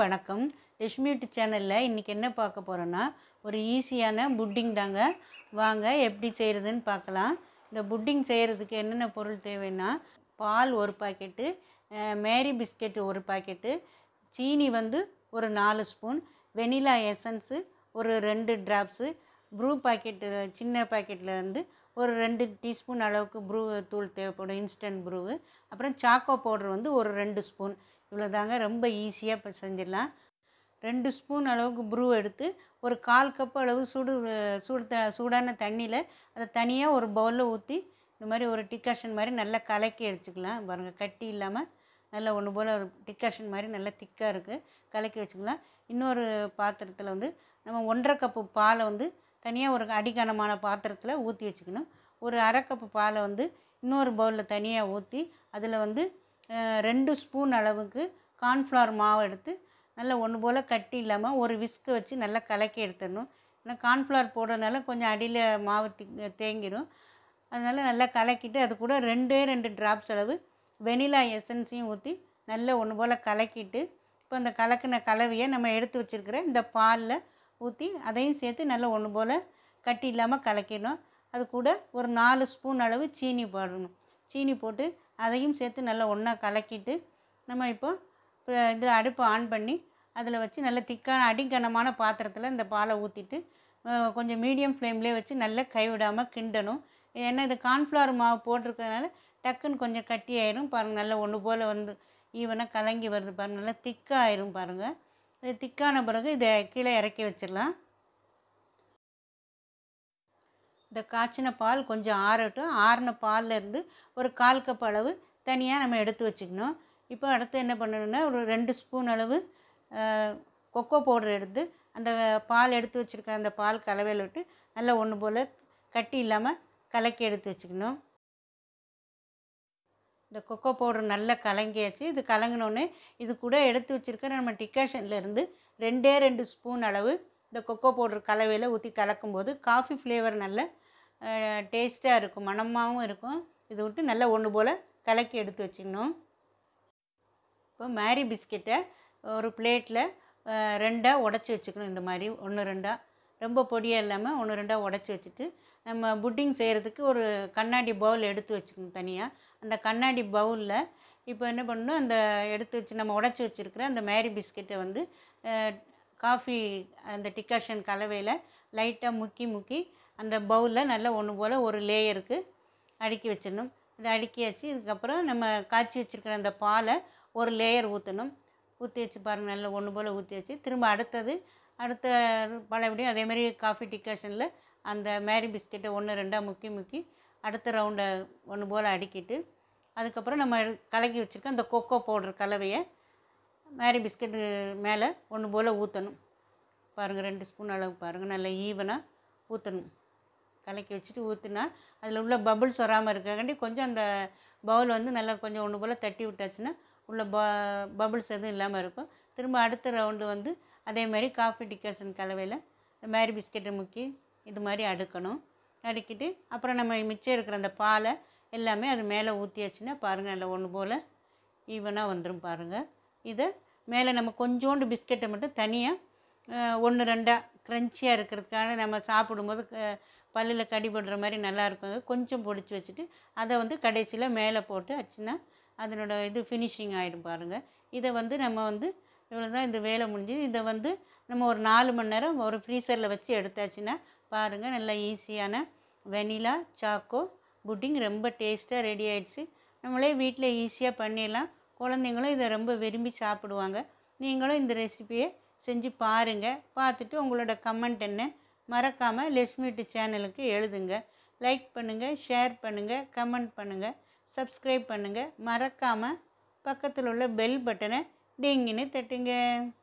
வணக்கம் யஷ்மியூட்டு சேனலில் இன்றைக்கி என்ன பார்க்க போகிறோன்னா ஒரு ஈஸியான புட்டிங் தாங்க வாங்க எப்படி செய்கிறதுன்னு பார்க்கலாம் இந்த புட்டிங் செய்கிறதுக்கு என்னென்ன பொருள் தேவைன்னா பால் ஒரு பாக்கெட்டு அஹ், மேரி பிஸ்கெட்டு ஒரு பாக்கெட்டு சீனி வந்து ஒரு நாலு ஸ்பூன் வெனிலா எசன்ஸு ஒரு ரெண்டு ட்ராப்ஸு ப்ரூ பாக்கெட்டு சின்ன பாக்கெட்டில் வந்து ஒரு ரெண்டு டீஸ்பூன் அளவுக்கு ப்ரூ தூள் தேவைப்படும் இன்ஸ்டன்ட் ப்ரூவு அப்புறம் சாக்கோ பவுடர் வந்து ஒரு ரெண்டு ஸ்பூன் இவ்வளோ தாங்க ரொம்ப ஈஸியாக இப்போ செஞ்சிடலாம் ரெண்டு ஸ்பூன் அளவுக்கு ப்ரூ எடுத்து ஒரு கால் கப் அளவு சுடு சூடு த சூடான தண்ணியில் அதை தனியாக ஒரு பவுலில் ஊற்றி இந்த மாதிரி ஒரு டிக்காஷன் மாதிரி நல்லா கலக்கி எடுத்துக்கலாம் பாருங்கள் கட்டி இல்லாமல் நல்லா ஒன்று போல் ஒரு டிக்காஷன் மாதிரி நல்லா திக்காக இருக்குது கலக்கி வச்சுக்கலாம் இன்னொரு பாத்திரத்தில் வந்து நம்ம ஒன்றரை கப்பு பாலை வந்து தனியாக ஒரு அடிக்கனமான பாத்திரத்தில் ஊற்றி வச்சுக்கணும் ஒரு அரை கப்பு பாலை வந்து இன்னொரு பவுலில் தனியாக ஊற்றி அதில் வந்து அஹ், ரெண்டு ஸ்பூன் அளவுக்கு கார்ன்ஃப்ளவர் மாவு எடுத்து நல்லா ஒன்று போல் கட்டி இல்லாமல் ஒரு விஸ்க்கு வச்சு நல்லா கலக்கி எடுத்துடணும் ஏன்னா கார்ன்ஃப்ளவர் போடுறதுனால கொஞ்சம் அடியில் மாவு தி தேங்கிடும் அதனால் நல்லா கலக்கிட்டு அது கூட ரெண்டே ரெண்டு ட்ராப்ஸ் அளவு வெனிலா எசன்ஸையும் ஊற்றி நல்லா ஒன்று போல் கலக்கிட்டு இப்போ அந்த கலக்கின கலவையை நம்ம எடுத்து வச்சுருக்கிற இந்த பாலில் ஊற்றி அதையும் சேர்த்து நல்லா ஒன்று போல் கட்டி இல்லாமல் கலக்கிடணும் அது கூட ஒரு நாலு ஸ்பூன் அளவு சீனி போடணும் சீனி போட்டு அதையும் சேர்த்து நல்லா ஒன்றா கலக்கிட்டு நம்ம இப்போ இப்போ இது அடுப்பை ஆன் பண்ணி அதில் வச்சு நல்ல திக்கான அடிக்கனமான பாத்திரத்தில் இந்த பாலை ஊற்றிட்டு கொஞ்சம் மீடியம் ஃப்ளேம்லேயே வச்சு நல்லா கைவிடாமல் கிண்டணும் ஏன்னா இது கார்ன்ஃப்ளவர் மாவு போட்டிருக்கறதுனால டக்குன்னு கொஞ்சம் கட்டி ஆயிரும் பாருங்கள் நல்லா ஒன்று போல் வந்து ஈவனாக கலங்கி வருது பாருங்கள் நல்லா திக்காக ஆயிரும் பாருங்கள் இது திக்கான பிறகு இதை கீழே இறக்கி வச்சிடலாம் இந்த காய்ச்சின பால் கொஞ்சம் ஆறட்டும் ஆறின பால்ல இருந்து ஒரு கால் கப் அளவு தனியாக நம்ம எடுத்து வச்சுக்கணும் இப்போ அடுத்து என்ன பண்ணணும்னா ஒரு ரெண்டு ஸ்பூன் அளவு அஹ், கொக்கோ பவுடர் எடுத்து அந்த பால் எடுத்து வச்சுருக்க அந்த பால் கலவையில் விட்டு நல்லா ஒன்று போல் கட்டி இல்லாமல் கலக்கி எடுத்து வச்சுக்கணும் இந்த கொக்கோ பவுடர் நல்லா கலங்கியாச்சு இது கலங்கினோடனே இது கூட எடுத்து வச்சுருக்க நம்ம டிக்காஷன்ல இருந்து ரெண்டே ரெண்டு ஸ்பூன் அளவு இந்த கொக்கோ பவுடர் கலவையில் ஊற்றி கலக்கும்போது காஃபி ஃப்ளேவர் நல்ல டேஸ்ட்டாக இருக்கும் மணமாகவும் இருக்கும் இது விட்டு நல்லா ஒன்று போல் கலக்கி எடுத்து வச்சுக்கணும் இப்போ மேரி பிஸ்கெட்டை ஒரு பிளேட்டில் ரெண்டாக உடச்சி வச்சுக்கணும் இந்த மாதிரி ஒன்று ரெண்டாக ரொம்ப பொடியாக இல்லாமல் ஒன்று ரெண்டாக உடச்சி வச்சுட்டு நம்ம புட்டிங் செய்கிறதுக்கு ஒரு கண்ணாடி பவுல் எடுத்து வச்சுக்கணும் தனியாக அந்த கண்ணாடி பவுலில் இப்போ என்ன பண்ணணும் அந்த எடுத்து வச்சு நம்ம உடச்சி வச்சுருக்கிற அந்த மேரி பிஸ்கெட்டை வந்து அஹ், காஃபி அந்த டிக்காஷன் கலவையில் லைட்டாக முக்கி முக்கி அந்த பவுலில் நல்லா ஒன்று போல் ஒரு லேயருக்கு அடுக்கி வச்சிடணும் இதை அடுக்கியாச்சு இதுக்கப்புறம் நம்ம காய்ச்சி வச்சுருக்கிற அந்த பாலை ஒரு லேயர் ஊற்றணும் ஊற்றி வச்சு பாருங்கள் நல்லா ஒன்று போல் ஊற்றி வச்சு திரும்ப அடுத்தது அடுத்த பழையபடியும் அதே மாதிரி காஃபி டிக்காஷனில் அந்த மேரி பிஸ்கெட்டை ஒன்று ரெண்டாக முக்கி முக்கி அடுத்த ரவுண்டை ஒன்று போல் அடுக்கிட்டு அதுக்கப்புறம் நம்ம எடு- கலக்கி வச்சுருக்க அந்த கொக்கோ பவுடர் கலவையை மேரி பிஸ்கெட்டு மேலே ஒன்று போல் ஊற்றணும் பாருங்கள் ரெண்டு ஸ்பூன் அளவு பாருங்கள் நல்லா ஈவனாக ஊற்றணும் கலக்கி வச்சுட்டு ஊற்றினா அதில் உள்ள பபுள்ஸ் வராமல் இருக்காண்டி கொஞ்சம் அந்த பவுல் வந்து நல்லா கொஞ்சம் ஒன்று போல் தட்டி விட்டாச்சுன்னா உள்ள ப பபுள்ஸ் எதுவும் இல்லாமல் இருக்கும் திரும்ப அடுத்த ரவுண்டு வந்து அதே மாதிரி காஃபி டிக்காஷன் கலவையில் மேரி பிஸ்கெட்டை முக்கி இது மாதிரி அடுக்கணும் அடுக்கிட்டு அப்புறம் நம்ம மிச்சம் இருக்கிற அந்த பாலை எல்லாமே அது மேலே ஊற்றியாச்சுன்னா பாருங்கள் நல்லா ஒன்று போல் ஈவனாக வந்துடும் பாருங்கள் இதை மேலே நம்ம கொஞ்சோண்டு பிஸ்கெட்டை மட்டும் தனியாக ஒன்று ரெண்டாக க்ரன்ச்சியாக இருக்கிறதுக்காக நம்ம சாப்பிடும்போது க- பல்லில் கடிபடுற மாதிரி நல்லா இருக்கும் கொஞ்சம் பொடிச்சு வச்சுட்டு அதை வந்து கடைசியில் மேலே போட்டு ஆச்சுன்னா அதனோட இது ஃபினிஷிங் ஆகிடும் பாருங்கள் இதை வந்து நம்ம வந்து இவ்வளோ தான் இந்த வேலை முடிஞ்சு இதை வந்து நம்ம ஒரு நாலு மணி நேரம் ஒரு ஃப்ரீசரில் வச்சு எடுத்தாச்சுன்னா பாருங்கள் நல்லா ஈஸியான வெனிலா சாக்கோ புட்டிங் ரொம்ப டேஸ்ட்டாக ரெடி ஆயிடுச்சு நம்மளே வீட்டில் ஈஸியாக பண்ணிடலாம் குழந்தைங்களும் இதை ரொம்ப விரும்பி சாப்பிடுவாங்க நீங்களும் இந்த ரெசிபியை செஞ்சு பாருங்கள் பார்த்துட்டு உங்களோட கமெண்ட் என்ன மறக்காமல் லெஸ்மிட்டு சேனலுக்கு எழுதுங்க லைக் பண்ணுங்கள் ஷேர் பண்ணுங்கள் கமெண்ட் பண்ணுங்கள் சப்ஸ்கிரைப் பண்ணுங்கள் மறக்காமல் பக்கத்தில் உள்ள பெல் பட்டனை டிங்கின்னு தட்டுங்க